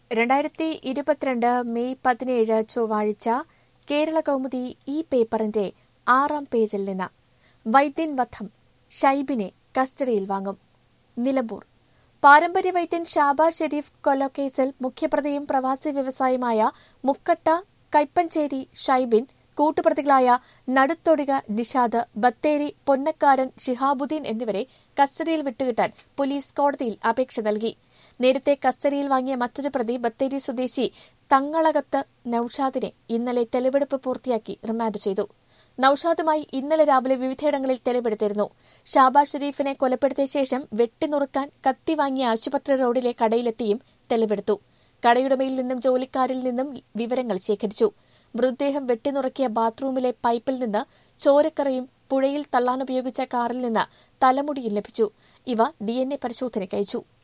രണ്ടായിരത്തി ഇരുപത്തിരണ്ട് മെയ് പതിനേഴ് ചൊവ്വാഴ്ച കേരള കൗമുദി ഈ പേപ്പറിന്റെ ആറാം പേജിൽ നിന്ന് വൈദ്യൻ വധം ഷൈബിനെ കസ്റ്റഡിയിൽ വാങ്ങും നിലമ്പൂർ പാരമ്പര്യ വൈദ്യൻ ഷാബാസ് ഷെരീഫ് കൊലക്കേസിൽ മുഖ്യപ്രതിയും പ്രവാസി വ്യവസായിയുമായ മുക്കട്ട കൈപ്പഞ്ചേരി ഷൈബിൻ കൂട്ടുപ്രതികളായ നടുത്തൊടിക നിഷാദ് ബത്തേരി പൊന്നക്കാരൻ ഷിഹാബുദ്ദീൻ എന്നിവരെ കസ്റ്റഡിയിൽ വിട്ടുകിട്ടാൻ പോലീസ് കോടതിയിൽ അപേക്ഷ നൽകി നേരത്തെ കസ്റ്റഡിയിൽ വാങ്ങിയ മറ്റൊരു പ്രതി ബത്തേരി സ്വദേശി തങ്ങളകത്ത് നൌഷാദിനെ ഇന്നലെ തെളിവെടുപ്പ് പൂർത്തിയാക്കി റിമാൻഡ് ചെയ്തു നൌഷാദുമായി ഇന്നലെ രാവിലെ വിവിധയിടങ്ങളിൽ തെളിവെടുത്തിരുന്നു ഷാബാസ് ഷെരീഫിനെ കൊലപ്പെടുത്തിയ ശേഷം വെട്ടിനുറുക്കാൻ കത്തി വാങ്ങിയ ആശുപത്രി റോഡിലെ കടയിലെത്തിയും തെളിവെടുത്തു കടയുടമയിൽ നിന്നും ജോലിക്കാരിൽ നിന്നും വിവരങ്ങൾ ശേഖരിച്ചു മൃതദേഹം വെട്ടിനുറുക്കിയ ബാത്റൂമിലെ പൈപ്പിൽ നിന്ന് ചോരക്കറയും പുഴയിൽ തള്ളാനുപയോഗിച്ച കാറിൽ നിന്ന് തലമുടിയും ലഭിച്ചു ഇവ ഡിഎൻഎ പരിശോധനയ്ക്ക് അയച്ചു